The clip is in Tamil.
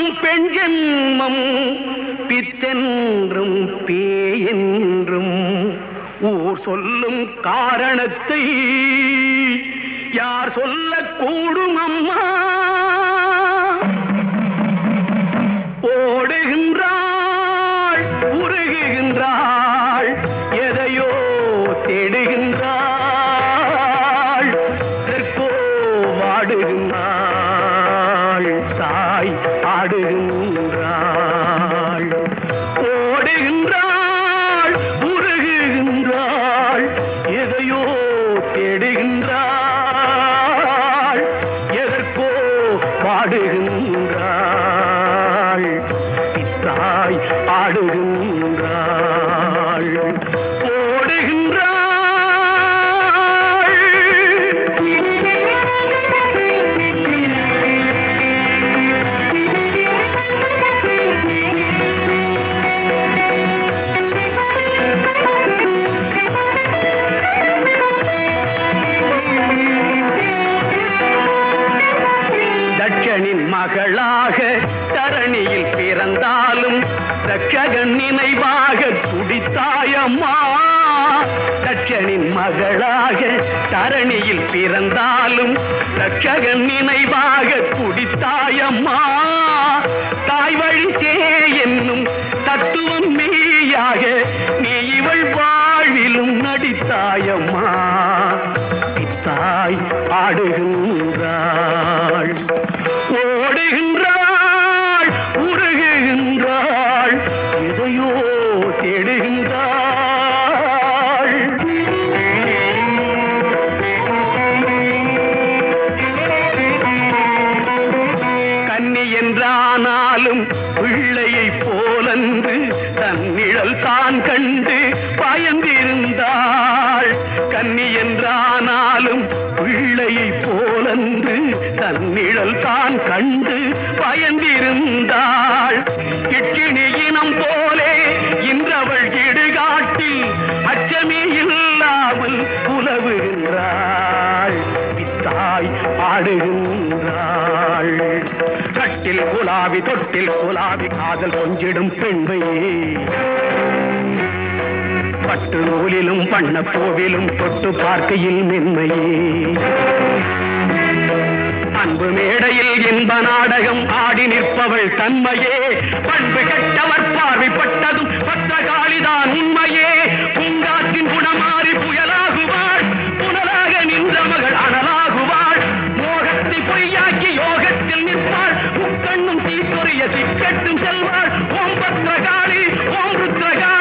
பெண் ஜென்மம் பித்தென்றும் பேயென்றும் ஊர் சொல்லும் காரணத்தை யார் சொல்லக்கூடும் அம்மா ஓடுகின்றாள் உருகுகின்றாள் எதையோ தேடுகின்றாள் தெற்கோ வாடுகின்றாள் தாய் ஆடுகின்றாள் ஓடுகின்றாள் உருகுகின்றாள் எதையோ தேடுகின்றாள் எதற்கோ பாடுகின்றாள் தாய் ஆடுகின்றாள் தட்சனின் மகளாக தரணியில் பிறந்தாலும் தட்சகன் நினைவாக துடித்தாயம்மா தட்சனின் மகளாக தரணியில் பிறந்தாலும் தட்சகன் நினைவாக துடித்தாயம்மா தாய் வழி தே என்னும் தத்துவம் மெய்யாக நீ இவள் வாழ்விலும் நடித்தாயம்மா தாய் ஆடுகின்றாள் ஓடுகின்றாள் உருகுகின்றாள் எதையோ தேடுகின்றாள் கன்னி என்றானாலும் பிள்ளையை போலன்று தன் நிழல் தான் கண்டு பயந்திருந்தாள் கன்னி என்றானாலும் பிள்ளையை போலன்று தன் நிழல் தான் கண்டு பயந்திருந்தாள் கிட்கிணி இனம் போலே இன்றவள் இடுகாட்டில் அச்சமே இல்லாமல் புலவுகின்றாள் தாய் ஆடுகின்றாள் கட்டில் குலாவி தொட்டில் குலாவி காதல் கொஞ்சிடும் பெண்மையே பட்டு நூலிலும் பண்ண பூவிலும் தொட்டு பார்க்கையில் மென்மையே அன்பு மேடையில் இன்ப நாடகம் ஆடி நிற்பவள் தன்மையே பண்பு கெட்டவர் பார்வைப்பட்டதும் பத்திரகாளிதான் உண்மையே பூங்காற்றின் குணமாறி புயலாகுவாள் புனலாக நின்ற மகள் அனலாகுவாள் மோகத்தை பொய்யாக்கி யோகத்தில் நிற்பாள் முக்கண்ணும் தீப்பொறிய சிக்கட்டும் செல்வாள் ஓம் பத்திரகாளி ஓம் ருத்ரகாளி